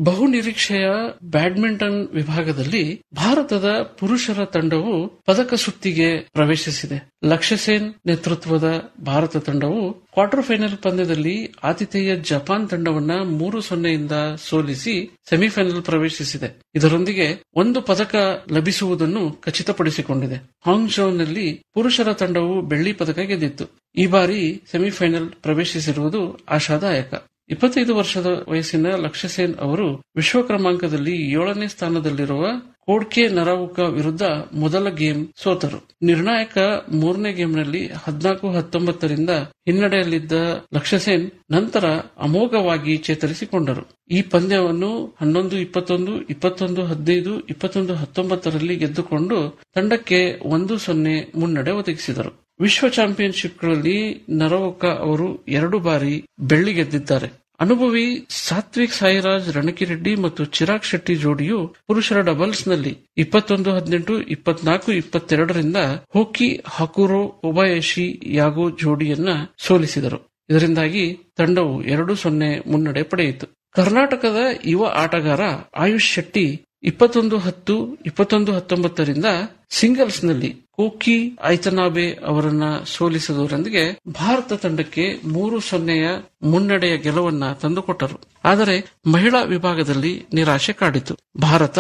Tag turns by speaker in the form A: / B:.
A: ಬಹು ನಿರೀಕ್ಷೆಯ ಬ್ಯಾಡ್ಮಿಂಟನ್ ವಿಭಾಗದಲ್ಲಿ ಭಾರತದ ಪುರುಷರ ತಂಡವು ಪದಕ ಸುತ್ತಿಗೆ ಪ್ರವೇಶಿಸಿದೆ ಲಕ್ಷ್ಯ ಸೇನ್ ನೇತೃತ್ವದ ಭಾರತ ತಂಡವು ಕ್ವಾರ್ಟರ್ ಫೈನಲ್ ಪಂದ್ಯದಲ್ಲಿ ಆತಿಥೇಯ ಜಪಾನ್ ತಂಡವನ್ನ ಮೂರು ಸೊನ್ನೆಯಿಂದ ಸೋಲಿಸಿ ಸೆಮಿಫೈನಲ್ ಪ್ರವೇಶಿಸಿದೆ ಇದರೊಂದಿಗೆ ಒಂದು ಪದಕ ಲಭಿಸುವುದನ್ನು ಖಚಿತಪಡಿಸಿಕೊಂಡಿದೆ ಹಾಂಗ್ಜೌನಲ್ಲಿ ಪುರುಷರ ತಂಡವು ಬೆಳ್ಳಿ ಪದಕ ಗೆದ್ದಿತ್ತು ಈ ಬಾರಿ ಸೆಮಿಫೈನಲ್ ಪ್ರವೇಶಿಸಿರುವುದು ಆಶಾದಾಯಕ ಇಪ್ಪತ್ತೈದು ವರ್ಷದ ವಯಸ್ಸಿನ ಲಕ್ಷ್ಯ ಸೇನ್ ಅವರು ವಿಶ್ವ ಕ್ರಮಾಂಕದಲ್ಲಿ ಏಳನೇ ಸ್ಥಾನದಲ್ಲಿರುವ ಕೋಡ್ಕೆ ನರಾವುಕ ವಿರುದ್ಧ ಮೊದಲ ಗೇಮ್ ಸೋತರು ನಿರ್ಣಾಯಕ ಮೂರನೇ ಗೇಮ್ನಲ್ಲಿ ಹದಿನಾಲ್ಕು ಹತ್ತೊಂಬತ್ತರಿಂದ ಹಿನ್ನಡೆಯಲ್ಲಿದ್ದ ಲಕ್ಷ್ಯ ಸೇನ್ ನಂತರ ಅಮೋಘವಾಗಿ ಚೇತರಿಸಿಕೊಂಡರು ಈ ಪಂದ್ಯವನ್ನು ಹನ್ನೊಂದು ಇಪ್ಪತ್ತೊಂದು ಇಪ್ಪತ್ತೊಂದು ಹದಿನೈದು ಇಪ್ಪತ್ತೊಂದು ಹತ್ತೊಂಬತ್ತರಲ್ಲಿ ಗೆದ್ದುಕೊಂಡು ತಂಡಕ್ಕೆ ಒಂದು ಸೊನ್ನೆ ಮುನ್ನಡೆ ಒದಗಿಸಿದರು ವಿಶ್ವ ಚಾಂಪಿಯನ್ಶಿಪ್ಗಳಲ್ಲಿ ನರವೋಕ ಅವರು ಎರಡು ಬಾರಿ ಬೆಳ್ಳಿ ಗೆದ್ದಿದ್ದಾರೆ ಅನುಭವಿ ಸಾತ್ವಿಕ್ ಸಾಯಿರಾಜ್ ರಣಕಿರೆಡ್ಡಿ ಮತ್ತು ಚಿರಾಗ್ ಶೆಟ್ಟಿ ಜೋಡಿಯು ಪುರುಷರ ಡಬಲ್ಸ್ನಲ್ಲಿ ಇಪ್ಪತ್ತೊಂದು ಹದಿನೆಂಟು ಇಪ್ಪತ್ನಾಲ್ಕು ಇಪ್ಪತ್ತೆರಡರಿಂದ ಹೋಕಿ ಹಕುರೋ ಒಬಯಶಿ ಯಾಗೋ ಜೋಡಿಯನ್ನ ಸೋಲಿಸಿದರು ಇದರಿಂದಾಗಿ ತಂಡವು ಎರಡು ಸೊನ್ನೆ ಮುನ್ನಡೆ ಪಡೆಯಿತು ಕರ್ನಾಟಕದ ಯುವ ಆಟಗಾರ ಆಯುಷ್ ಶೆಟ್ಟಿ ಇಪ್ಪತ್ತೊಂದು ಹತ್ತು ಇಪ್ಪತ್ತೊಂದು ಹತ್ತೊಂಬತ್ತರಿಂದ ಸಿಂಗಲ್ಸ್ನಲ್ಲಿ ಕೋಕಿ ಐತನಾಬೆ ಅವರನ್ನ ಸೋಲಿಸುವುದರೊಂದಿಗೆ ಭಾರತ ತಂಡಕ್ಕೆ ಮೂರು ಸೊನ್ನೆಯ ಮುನ್ನಡೆಯ ಗೆಲುವನ್ನ ತಂದುಕೊಟ್ಟರು ಆದರೆ ಮಹಿಳಾ ವಿಭಾಗದಲ್ಲಿ ನಿರಾಶೆ ಕಾಡಿತು ಭಾರತ